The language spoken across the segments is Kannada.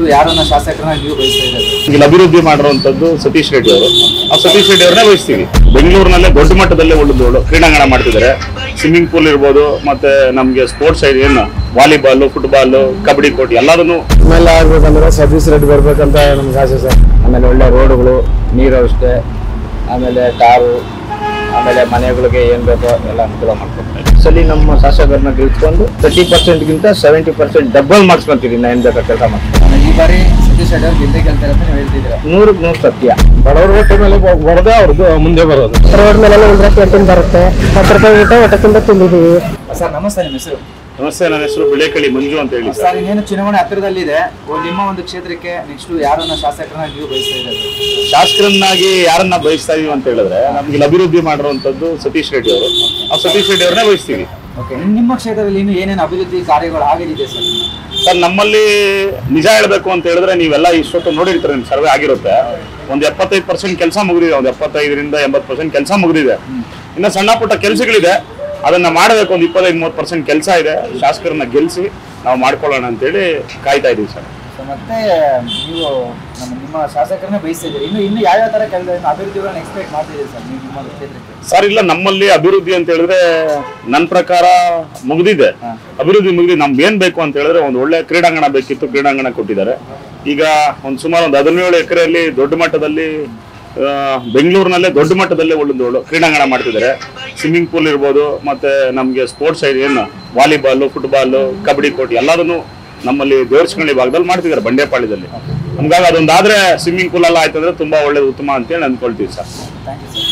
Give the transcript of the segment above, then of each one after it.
ಯಾರನ್ನ ಶಾಸಕರನ್ನ ನೀವು ಬಯಸ್ತಾ ಇದ್ದಾರೆ ಇಲ್ಲಿ ಅಭಿವೃದ್ಧಿ ಮಾಡಿರುವಂತದ್ದು ಸತೀಶ್ ರೆಡ್ಡಿ ಅವರು ಆ ಸತೀಶ್ ರೆಡ್ಡಿ ಅವ್ರನ್ನೇ ವಹಿಸ್ತೀವಿ ಬೆಂಗಳೂರಿನಲ್ಲೇ ದೊಡ್ಡ ಮಟ್ಟದಲ್ಲೇ ಒಳ್ಳೆದು ಕ್ರೀಡಾಂಗಣ ಮಾಡ್ತಿದ್ದಾರೆ ಸ್ವಿಮ್ಮಿಂಗ್ ಪೂಲ್ ಇರ್ಬೋದು ಮತ್ತೆ ನಮಗೆ ಸ್ಪೋರ್ಟ್ಸ್ ಏನು ವಾಲಿಬಾಲ್ ಫುಟ್ಬಾಲ್ ಕಬಡ್ಡಿ ಕೋಟ್ ಎಲ್ಲದನ್ನು ಆಮೇಲೆ ಆಗ್ಬೇಕಂದ್ರೆ ಸತೀಶ್ ರೆಡ್ಡಿ ಬರ್ಬೇಕಂತ ನಮ್ಗೆ ಆಸೆ ಸರ್ ಆಮೇಲೆ ಒಳ್ಳೆ ರೋಡ್ಗಳು ನೀರು ವ್ಯವಸ್ಥೆ ಆಮೇಲೆ ಟಾರು ಆಮೇಲೆ ಮನೆಗಳಿಗೆ ಏನ್ ಬೇಕೋ ಎಲ್ಲ ಅನುಕೂಲ ಮಾಡ್ಕೊಡ್ತಾರೆ ಸಲಿ ನಮ್ಮ ಶಾಸಕರನ್ನ ಗೆಲ್ಸ್ಕೊಂಡು ತರ್ಟಿ ಪರ್ಸೆಂಟ್ಗಿಂತ ಸೆವೆಂಟಿ ಪರ್ಸೆಂಟ್ ಡಬಲ್ ಮಾಡ್ಸ್ಕೊಂತೀರಿ ನಾ ಏನ್ ಬೇಕಾ ಕೆಲಸ ಮಾಡ್ತೀನಿ ಈ ಬಾರಿ ಸತೀಶ್ ರೆಡ್ಡಿ ಅವ್ರು ಗೆದ್ದೇ ಗೆಲ್ತಾರೆ ಅಂತ ನೀವು ಹೇಳ್ತಿದ್ದೀರಾ ನೂರಕ್ಕೆ ನೂರು ಸತ್ಯ ಬಡವರ ಹೊಟ್ಟೆ ಮೇಲೆ ಬರದೆ ಅವ್ರದ್ದು ಮುಂದೆ ಬರೋದು ರೋಡ್ ಮೇಲೆಲ್ಲ ಇಂದ್ರ ಕ್ಯಾಂಟೀನ್ ಬರುತ್ತೆ ಹತ್ತು ರೂಪಾಯಿ ಊಟ ಹೊಟ್ಟೆ ತುಂಬ ತಿಂದಿದ್ದೀವಿ ಸರ್ ನಮಸ್ತೆ ನಿಮ್ಮ ಹೆಸರು ನಮಸ್ತೆ ನನ್ನ ಹೆಸರು ಬಿಳೇಕಳಿ ಮಂಜು ಅಂತ ಹೇಳಿ ಸರ್ ಸರ್ ಇನ್ನೇನು ಚುನಾವಣೆ ಹತ್ತಿರದಲ್ಲಿದೆ ಓ, ನಿಮ್ಮ ಒಂದು ಕ್ಷೇತ್ರಕ್ಕೆ ನೆಕ್ಸ್ಟ್ ಯಾರನ್ನ ಶಾಸಕರನ್ನ ನೀವು ಬಯಸ್ತಾ ಇದ್ದಾರೆ ಶಾಸಕರನ್ನಾಗಿ ಯಾರನ್ನ ಬಯಸ್ತಾ ಇದೀವಿ ಅಂತ ಹೇಳಿದ್ರೆ ನಮ್ಗೆ ಇಲ್ಲಿ ಅಭಿವೃದ್ಧಿ ಮಾಡಿರುವಂತದ್ದು ಸತೀಶ್ ರೆಡ್ಡಿ ಅವರು ಆ ಸತೀಶ್ ರೆಡ್ಡಿ ಅವ್ರನ್ನೇ ವಹಿಸ್ತೀವಿ ಓಕೆ ನಿಮ್ಮ ಕ್ಷೇತ್ರದಲ್ಲಿ ಇನ್ನು ಏನೇನು ಅಭಿವೃದ್ಧಿ ಕಾರ್ಯಗಳು ಆಗಲಿದೆ ಸರ್ ಸರ್ ನಮ್ಮಲ್ಲಿ ನಿಜ ಹೇಳ್ಬೇಕು ಅಂತ ಹೇಳಿದ್ರೆ ನೀವೆಲ್ಲ ಇಷ್ಟೊತ್ತು ನೋಡಿರ್ತೀರ ನಿಮ್ ಸರ್ವೆ ಆಗಿರುತ್ತೆ ಒಂದು ಎಪ್ಪತ್ತೈದು ಪರ್ಸೆಂಟ್ ಕೆಲಸ ಮುಗಿದಿದೆ ಒಂದು ಎಪ್ಪತ್ತೈದರಿಂದ ಎಂಬತ್ತು ಪರ್ಸೆಂಟ್ ಕೆಲಸ ಮುಗಿದಿದೆ ಇನ್ನು ಸಣ್ಣ ಪುಟ್ಟ ಕೆಲಸಗಳಿದೆ ಅದನ್ನ ಮಾಡಬೇಕು ಒಂದು ಇಪ್ಪತ್ತೈದು ಮೂವತ್ತು ಪರ್ಸೆಂಟ್ ಕೆಲಸ ಇದೆ ಶಾಸಕರನ್ನ ಗೆಲ್ಸಿ ನಾವು ಮಾಡ್ಕೊಳ್ಳೋಣ ಅಂತೇಳಿ ಕಾಯ್ತಾ ಇದೀವಿ ಸರ್ ಸೊ ಮತ್ತೆ ನೀವು ನಮ್ಮ ನಿಮ್ಮ ಶಾಸಕರನ್ನ ಬಯಸ್ತಾ ಇದ್ದೀರಿ ಇನ್ನು ಇನ್ನು ಯಾವ್ಯಾವ ತರ ಕೆಲಸ ಅಭಿವೃದ್ಧಿಗಳನ್ನ ಎಕ್ಸ್ಪೆಕ್ಟ್ ಮಾಡ್ತಿದ್ದೀರಿ ಸರ್ ನೀವು ನಿಮ್ಮ ಒಂದು ಕ್ಷೇತ್ರಕ್ಕೆ ಸರ್ ಇಲ್ಲ ನಮ್ಮಲ್ಲಿ ಅಭಿವೃದ್ಧಿ ಅಂತ ಹೇಳಿದ್ರೆ ನನ್ನ ಪ್ರಕಾರ ಮುಗ್ದಿದೆ ಹಾ. ಅಭಿವೃದ್ಧಿ ಮುಗಿದಿ ನಮ್ಗೆ ಏನ್ ಬೇಕು ಅಂತ ಹೇಳಿದ್ರೆ ಒಂದು ಒಳ್ಳೆ ಕ್ರೀಡಾಂಗಣ ಬೇಕಿತ್ತು ಕ್ರೀಡಾಂಗಣ ಕೊಟ್ಟಿದ್ದಾರೆ ಈಗ ಒಂದು ಸುಮಾರು ಒಂದು ಹದಿನೇಳು ಎಕರೆಯಲ್ಲಿ ದೊಡ್ಡ ಮಟ್ಟದಲ್ಲಿ ಆ, ಬೆಂಗಳೂರಿನಲ್ಲೇ ದೊಡ್ಡ ಮಟ್ಟದಲ್ಲೇ ಒಳ್ಳೆದು ಕ್ರೀಡಾಂಗಣ ಮಾಡ್ತಿದ್ದಾರೆ ಸ್ವಿಮ್ಮಿಂಗ್ ಪೂಲ್ ಇರ್ಬೋದು ಮತ್ತೆ ನಮಗೆ ಸ್ಪೋರ್ಟ್ಸ್ ಏನು ವಾಲಿಬಾಲ್ ಫುಟ್ಬಾಲ್ ಕಬಡ್ಡಿ ಕೋಟ್ ಎಲ್ಲದನ್ನು ನಮ್ಮಲ್ಲಿ ದೇವರಸ್ಕಳ್ಳಿ ಭಾಗದಲ್ಲಿ ಮಾಡ್ತಿದ್ದಾರೆ ಬಂಡೆಪಾಳ್ಯದಲ್ಲಿ ನಮ್ಗಾಗಿ ಅದೊಂದಾದ್ರೆ ಸ್ವಿಮ್ಮಿಂಗ್ ಪೂಲ್ ಎಲ್ಲ ಆಯ್ತಂದ್ರೆ ತುಂಬಾ ಒಳ್ಳೇದು ಉತ್ತಮ ಅಂತೇಳಿ ಅಂದ್ಕೊಳ್ತೀವಿ sir thank you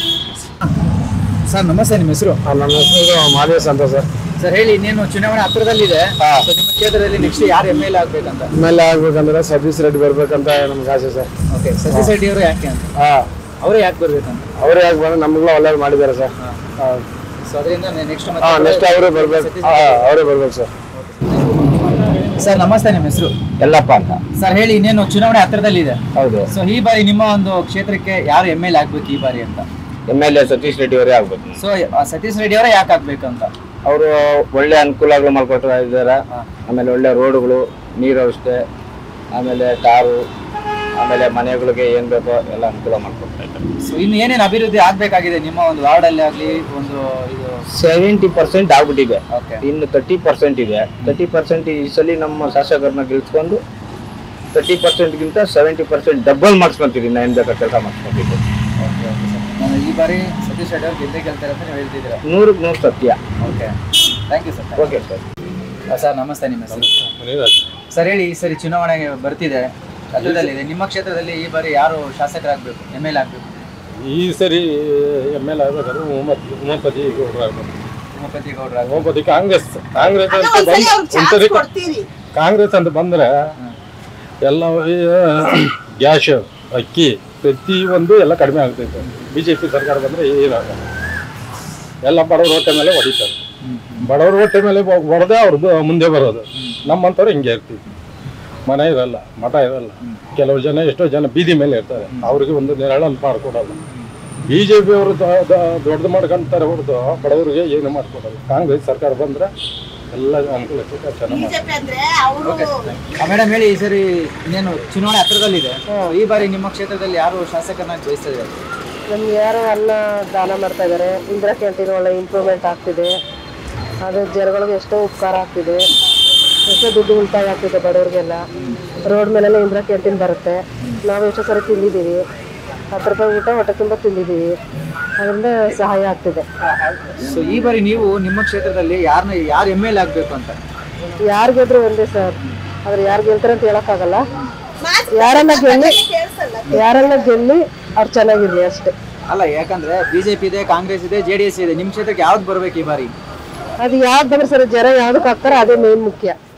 sir sir ನಮಸ್ತೆ ನಿಮ್ಮ ಹೆಸರು ನಮ್ಮ ಹೆಸರು ಮಾದೇಶ್ ಅಂತ ಸರ್ ಸರ್ ಹೇಳಿ ಇನ್ನೇನು ಚುನಾವಣೆ ಹತ್ತಿರದಲ್ಲಿದೆ ಸೊ ನಿಮ್ಮ ಕ್ಷೇತ್ರದಲ್ಲಿ ನೆಕ್ಸ್ಟ್ ಯಾರು ಎಮ್ ಎಲ್ ಆಗ್ಬೇಕಂತ ಆಮೇಲೆ ಆಗ್ಬೇಕಂದ್ರೆ ಸತೀಶ್ ರೆಡ್ಡಿ ಬರ್ಬೇಕಂತ ನಮ್ಗೆ ಆಸೆ ಸರ್ ಓಕೆ ಸತೀಶ್ ರೆಡ್ಡಿ ಅವರು ಯಾಕೆ ಅಂತ ಹಾ ಅವರೇ ಯಾಕೆ ಬರ್ಬೇಕಂತ ಅವರೇ ಯಾಕೆ ಬಂದ್ರೆ ನಮ್ಗೆಲ್ಲ ಒಳ್ಳೇದು ಮಾಡಿದ್ದಾರೆ ಸರ್ ಸೊ ಅದರಿಂದ ನೆಕ್ಸ್ಟ್ ಹಾ ನೆಕ್ಸ್ಟ್ ಅವರೇ ಬರ್ಬೇಕು ಹಾ ಅವರೇ ಬರ್ಬೇಕು ಸರ್ ಸರ್ ನಮಸ್ತೆ ನಿಮ್ಮ ಹೆಸರು ಎಲ್ಲಪ್ಪ ಅಂತ ಸರ್ ಹೇಳಿ ಇನ್ನೇನು ಚುನಾವಣೆ ಹತ್ತಿರದಲ್ಲಿದೆ ಹೌದು ಸೊ ಈ ಬಾರಿ ನಿಮ್ಮ ಒಂದು ಕ್ಷೇತ್ರಕ್ಕೆ ಯಾರು ಎಮ್ ಎಲ್ ಆಗ್ಬೇಕು ಈ ಬಾರಿ ಅಂತ M L A Satish Reddy ಅವರೇ ಆಗ್ಬೇಕು ಸೊ ಸತೀಶ್ ರೆಡ್ಡಿ ಅವರೇ ಯಾಕೆ ಆಗ್ಬೇಕು ಅಂತ ಅವರು ಒಳ್ಳೆ ಅನುಕೂಲಗಳು ಮಾಡ್ಕೊಡ್ತಾ ಇದ್ದಾರೆ ಆಮೇಲೆ ಒಳ್ಳೆ ರೋಡ್ಗಳು ನೀರು ವ್ಯವಸ್ಥೆ ಆಮೇಲೆ ಟಾರು ಆಮೇಲೆ ಮನೆಗಳಿಗೆ ಏನ್ ಬೇಕೋ ಎಲ್ಲ ಅನುಕೂಲ ಮಾಡ್ಕೊಡ್ತಾ ಇದ್ದಾರೆ ಸೊ ಇನ್ನು ಏನೇನು ಅಭಿವೃದ್ಧಿ ಆಗ್ಬೇಕಾಗಿದೆ ನಿಮ್ಮ ಒಂದು ವಾರ್ಡ್ ಅಲ್ಲಿ ಆಗ್ಲಿ ಒಂದು ಇದು ಸೆವೆಂಟಿ ಪರ್ಸೆಂಟ್ ಆಗ್ಬಿಟ್ಟಿದೆ ಓಕೆ ಇನ್ನು ತರ್ಟಿ ಪರ್ಸೆಂಟ್ ಇದೆ ತರ್ಟಿ ಪರ್ಸೆಂಟ್ ಈ ಸಲ ನಮ್ಮ ಶಾಸಕರನ್ನ ಗೆಲ್ಸ್ಕೊಂಡು ತರ್ಟಿ ಪರ್ಸೆಂಟ್ಗಿಂತ ಸೆವೆಂಟಿ ಪರ್ಸೆಂಟ್ ಡಬಲ್ ಮಾಡ್ಸ್ಕೊಂತೀರಿ ನಾ ಏನ್ ಬೇಕಾ ಕೆಲಸ ಮಾಡ್ಸ್ಕೊಂತಿದ್ದೆ ಓಕೆ ಓಕೆ ಸರ್ ನಾನು ಈ ಬಾರಿ ಸತೀಶ್ ರೆಡ್ಡಿ ಅವ್ರು ಗೆದ್ದೇ ಗೆಲ್ತಾರೆ ಅಂತ ನೀವು ಹೇಳ್ತಿದ್ದೀರಾ ನೂರಕ್ಕೆ ನೂರು ಸತ್ಯ okay thank you sir okay sir sir ನಮಸ್ತೆ ನಿಮ್ಮ ಹೆಸರು ಸರ್ ಹೇಳಿ ಈ ಸರಿ ಚುನಾವಣೆಗೆ ಬರ್ತಿದೆ ಹತ್ತಿರದಲ್ಲಿದೆ ನಿಮ್ಮ ಕ್ಷೇತ್ರದಲ್ಲಿ ಈ ಬಾರಿ ಯಾರು ಶಾಸಕರಾಗಬೇಕು ಎಮ್ ಎಲ್ ಆಗಬೇಕು ಈ ಸರಿ ಎಮ್ ಎಲ್ ಆಗ್ಬೇಕಾದ್ರೆ ಉಮತ್ ಉಮಾಪತಿ ಗೌಡ್ರು ಆಗ್ಬೇಕು ಉಮಾಪತಿ ಗೌಡ್ರ ಉಮಾಪತಿ ಕಾಂಗ್ರೆಸ್ ಕಾಂಗ್ರೆಸ್ ಅಂತ ಬಂದ್ ಒಂದ್ಸರಿ ಕಾಂಗ್ರೆಸ್ ಅಂತ ಬಂದ್ರೆ ಎಲ್ಲ ಗ್ಯಾಸ್ ಅಕ್ಕಿ ಪ್ರತಿ ಒಂದು ಎಲ್ಲ ಕಡಿಮೆ ಆಗ್ತೈತೆ ಬಿ ಜೆ ಪಿ ಸರ್ಕಾರ ಬಂದ್ರೆ ಏನಾಗಲ್ಲ ಎಲ್ಲ ಬಡವ್ರ ಹೊಟ್ಟೆ ಮೇಲೆ ಹೊಡಿತಾರೆ ಬಡವ್ರ ಹೊಟ್ಟೆ ಮೇಲೆ ಹೊಡೆದೇ ಅವ್ರದ್ದು ಮುಂದೆ ಬರೋದು ನಮ್ಮಂಥವ್ರು ಹಿಂಗೆ ಇರ್ತೀವಿ ಮನೆ ಇರಲ್ಲ ಮಠ ಇರಲ್ಲ ಕೆಲವು ಜನ ಎಷ್ಟೋ ಜನ ಬೀದಿ ಮೇಲೆ ಇರ್ತಾರೆ ಅವ್ರಿಗೆ ಒಂದು ನೆರಳನ್ನು ಮಾಡ್ಕೊಡಲ್ಲ ಬಿ ಜೆ ಪಿ ಅವರು ದೊಡ್ಡದು ಮಾಡ್ಕೊಂತಾರೆ ಹೊರತು ಬಡವರಿಗೆ ಏನು ಮಾಡ್ಕೊಡಲ್ಲ ಕಾಂಗ್ರೆಸ್ ಸರ್ಕಾರ ಬಂದ್ರೆ ಎಲ್ಲ ಅನುಕೂಲ ಚೆನ್ನಾಗಿ ಮಾಡ್ತಾರೆ ಓಕೆ ಮೇಡಮ್ ಹೇಳಿ ಈ ಸರಿ ಇನ್ನೇನು ಚುನಾವಣೆ ಹತ್ತಿರದಲ್ಲಿದೆ ಈ ಬಾರಿ ನಿಮ್ಮ ಕ್ಷೇತ್ರದಲ್ಲಿ ಯಾರು ಶಾಸಕರನ್ನಾಗಿ ಬಯಸ್ತಾ ಇದ್ದಾರೆ ನಮ್ಗೆ ಯಾರೋ ಅನ್ನ ದಾನ ಮಾಡ್ತಾ ಇದ್ದಾರೆ ಇಂದಿರಾ ಕ್ಯಾಂಟೀನ್ ಒಳ್ಳೆ ಇಂಪ್ರೂವ್ಮೆಂಟ್ ಆಗ್ತಿದೆ ಅದು ಜನಗಳಿಗೆ ಎಷ್ಟೋ ಉಪಕಾರ ಆಗ್ತಿದೆ ಎಷ್ಟೋ ದುಡ್ಡು ಉಳಿತಾಯ ಆಗ್ತಿದೆ ಬಡವ್ರಿಗೆಲ್ಲ ರೋಡ್ ಮೇಲೆಲ್ಲ ಇಂದಿರಾ ಕ್ಯಾಂಟೀನ್ ಬರುತ್ತೆ ನಾವು ಎಷ್ಟೋ ಸರಿ ತಿಂದಿದ್ದೀವಿ ಹತ್ತು ರೂಪಾಯಿ ಊಟ ಹೊಟ್ಟೆ ತುಂಬ ತಿಂದಿದ್ದೀವಿ ಅದರಿಂದ ಸಹಾಯ ಆಗ್ತಿದೆ ಸೊ ಈ ಬಾರಿ ನೀವು ನಿಮ್ಮ ಕ್ಷೇತ್ರದಲ್ಲಿ ಯಾರನ್ನ ಯಾರು ಎಮ್ ಎಲ್ ಆಗಬೇಕು ಅಂತ ಯಾರು ಗೆದ್ರು ಒಂದೇ ಸರ್ ಆದ್ರೆ ಯಾರು ಗೆಲ್ತಾರೆ ಅಂತ ಹೇಳಕ್ಕಾಗಲ್ಲ ಯಾರನ್ನ ಗೆಲ್ಲಿ ಯಾರನ್ನ ಗೆಲ್ಲಿ ಅವ್ರು ಚೆನ್ನಾಗಿರ್ಲಿ ಅಷ್ಟೇ ಅಲ್ಲ ಯಾಕಂದ್ರೆ ಬಿಜೆಪಿ ಇದೆ ಕಾಂಗ್ರೆಸ್ ಇದೆ ಜೆ ಡಿ ಎಸ್ ಇದೆ ನಿಮ್ಮ ಕ್ಷೇತ್ರಕ್ಕೆ ಯಾವ್ದು ಬರ್ಬೇಕು ಈ ಬಾರಿ ಅದು ಯಾವ್ದು ಬಂದ್ರೆ ಸರ್ ಜನ ಯಾವ್ದಕ್ಕೆ ಹಾಕ್ತಾರೋ ಅದೇ ಮೇನ್ ಮುಖ್ಯ